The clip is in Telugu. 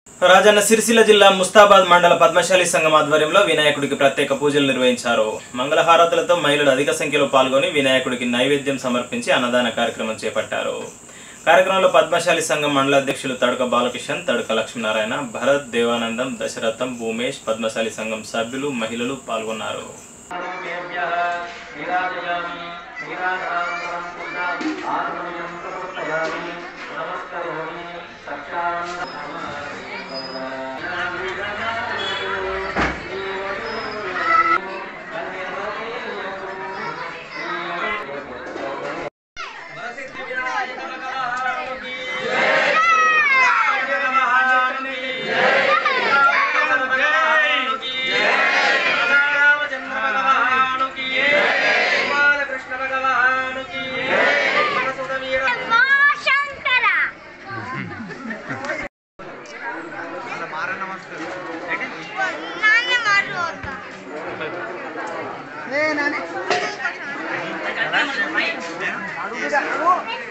రాజన్న సిరిసిల్ల జిల్లా ముస్తాబాద్ మండల పద్మశాలి సంఘం ఆధ్వర్యంలో వినాయకుడికి ప్రత్యేక పూజలు నిర్వహించారు మంగళహారతులతో మహిళలు అధిక సంఖ్యలో పాల్గొని వినాయకుడికి నైవేద్యం సమర్పించి అన్నదాన కార్యక్రమం చేపట్టారు కార్యక్రమంలో పద్మశాలి సంఘం మండల అధ్యక్షులు తడుక బాలకిషన్ తడుక లక్ష్మీనారాయణ భరత్ దేవానందం దశరథం భూమేష్ పద్మశాలి సంఘం సభ్యులు మహిళలు పాల్గొన్నారు ఆరోగ్యేభ్యः నీరాజయామి నీరాజనానంతరం పునః ఆత్మనియం ప్రవర్తయామి నమస్కరోమి సాక్షాన్ కృష్ణ భగవానుకి మనసుడ వీర శంకర నాన్న మారు ఏ నాని